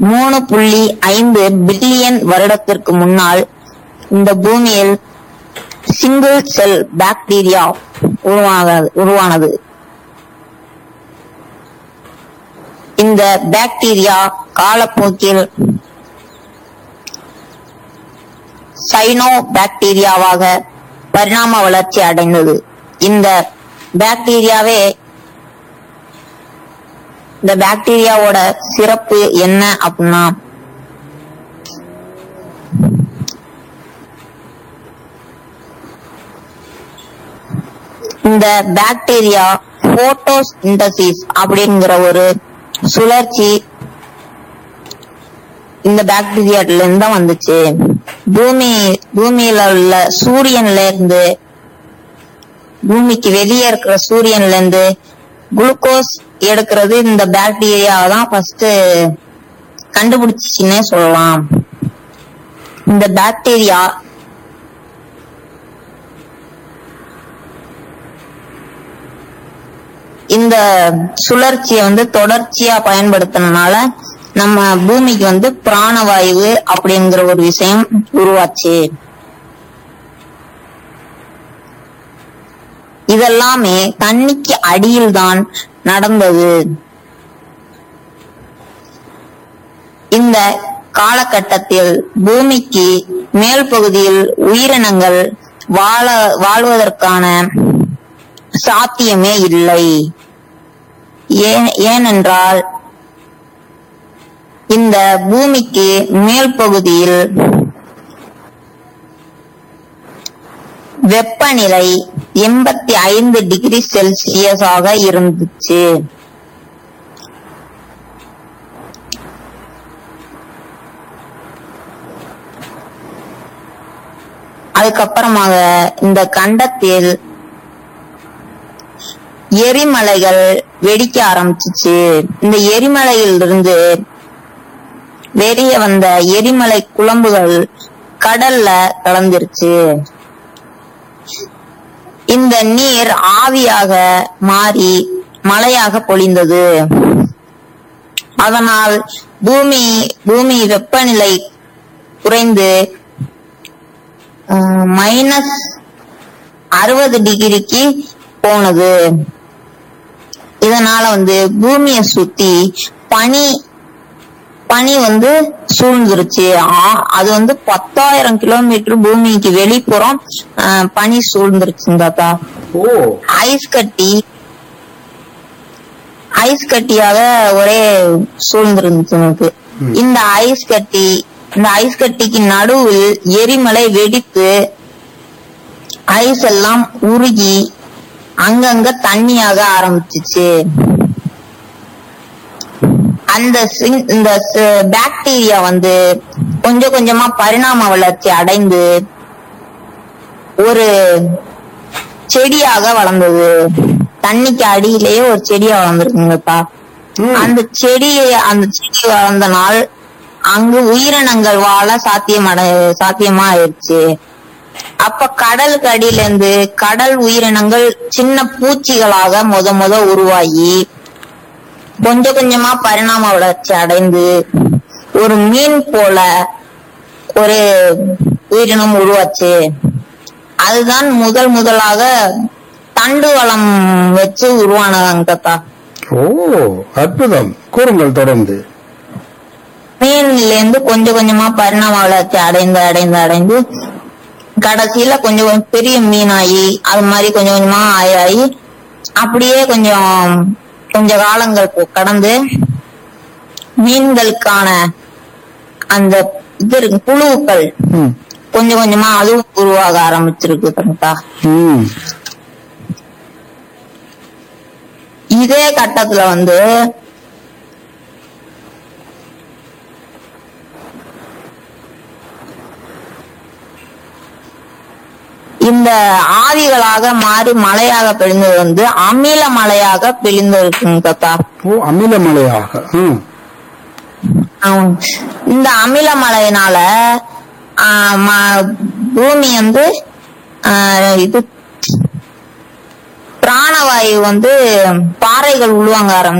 மூணு புள்ளி ஐந்து பில்லியன் வருடத்திற்கு முன்னால் இந்த பூமியில் சிங்கிள் செல் பாக்டீரியா உருவாக உருவானது இந்த பாக்டீரியா காலப்போக்கில் சைனோ பாக்டீரியாவாக பரிணாம வளர்ச்சி அடைந்தது இந்த பாக்டீரியாவே இந்த பாக்டீரியாவோட சிறப்பு என்ன அப்படின்னா இந்த பாக்டீரியா போட்டோசிந்தசிஸ் அப்படிங்கிற ஒரு சுழற்சி இந்த பாக்டீரியால இருந்து தான் வந்துச்சு பூமி பூமியில உள்ள சூரியன்ல இருந்து பூமிக்கு வெளியே இருக்கிற சூரியன்ல இருந்து குளுக்கோஸ் எடுக்கிறது இந்த பாக்டீரியா தான் ஃபர்ஸ்ட் கண்டுபிடிச்சிச்சுன்னே சொல்லலாம் இந்த பாக்டீரியா இந்த சுழற்சியை வந்து தொடர்ச்சியா பயன்படுத்தினால நம்ம பூமிக்கு வந்து பிராணவாயு அப்படிங்கிற ஒரு விஷயம் உருவாச்சு இதெல்லாமே தண்ணிக்கு அடியில் தான் நடந்தது இந்த காலகட்டத்தில் பூமிக்கு மேல் பகுதியில் உயிரினங்கள் வாழ வாழ்வதற்கான சாத்தியமே இல்லை ஏன் ஏனென்றால் இந்த பூமிக்கு மேல் பகுதியில் வெப்பநிலை எண்பத்தி ஐந்து டிகிரி செல்சியஸ் ஆக இருந்துச்சு அதுக்கப்புறமாக இந்த கண்டத்தில் எரிமலைகள் வெடிக்க ஆரம்பிச்சுச்சு இந்த எரிமலையிலிருந்து வெளியே வந்த எரிமலை குழம்புகள் கடல்ல கலந்துருச்சு இந்த நீர் ஆவியாக மாறி மழையாக பொழிந்தது அதனால் பூமி பூமி வெப்பநிலை குறைந்து மைனஸ் அறுபது டிகிரிக்கு போனது இதனால வந்து பூமியை சுத்தி பனி பனி வந்து சூழ்ந்துருச்சு ஆ- அது வந்து பத்தாயிரம் கிலோமீட்டர் பூமிக்கு வெளிப்புறம் அஹ், பனி சூழ்ந்துருச்சு தாத்தா ஓ ஐஸ் கட்டி ஐஸ் கட்டியாக ஒரே சூழ்ந்திருந்துச்சு எனக்கு இந்த ஐஸ் கட்டி இந்த ஐஸ் கட்டிக்கு நடுவில் எரிமலை வெடித்து ஐஸ் எல்லாம் உருகி அங்கங்க தண்ணியாக ஆரம்பிச்சுச்சு அந்த சிங்- இந்த பாக்டீரியா வந்து கொஞ்சம் கொஞ்சமா பரிணாம வளர்ச்சி அடைந்து ஒரு செடியாக வளர்ந்தது தண்ணிக்கு அடியிலேயே ஒரு செடியா வளர்ந்துருக்குங்கப்பா ம். அந்த செடியை அந்த செடி வளர்ந்த நாள் அங்கு உயிரினங்கள் வாழ சாத்தியமடை சாத்தியமா ஆயிடுச்சு அப்ப கடலுக்கு அடியில இருந்து கடல் உயிரினங்கள் சின்ன பூச்சிகளாக முத முத உருவாகி கொஞ்சம் கொஞ்சமா பரிணாம வளர்ச்சி அடைந்து ஒரு மீன் போல ஒரு உயிரினம் உருவாச்சு அதுதான் முதல் முதலாக தண்டு வளம் வச்சு உருவானதாங்க தாத்தா ஓ அற்புதம் கூறுங்கள் தொடர்ந்து மீன்ல இருந்து கொஞ்சம் கொஞ்சமா பரிணாம வளர்ச்சி அடைந்து அடைந்து அடைந்து கடைசியில கொஞ்சம் கொஞ்சம் பெரிய மீனாகி அது மாதிரி கொஞ்சம் கொஞ்சமா ஆகி ஆகி அப்படியே கொஞ்சம் கொஞ்ச காலங்கள் போ- கடந்து மீன்களுக்கான அந்த இது இருக்கு, புழுக்கள் ம். கொஞ்சம் கொஞ்சமா அதுவும் உருவாக ஆரம்பிச்சிருக்கு தாத்தா ம். இதே கட்டத்துல வந்து இந்த ஆவிகளாக மாறி மழையாக பெழிந்தது வந்து அமில மழையாக பெழிந்திருக்குங்க தாத்தா ஓ அமில மலையாக ம். ஆம். இந்த அமில மழையினால ஆ, ம- பூமி வந்து ஆ, இது பிராணவாயு வந்து பாறைகள் உள்வாங்க ஆரம்பிச்சு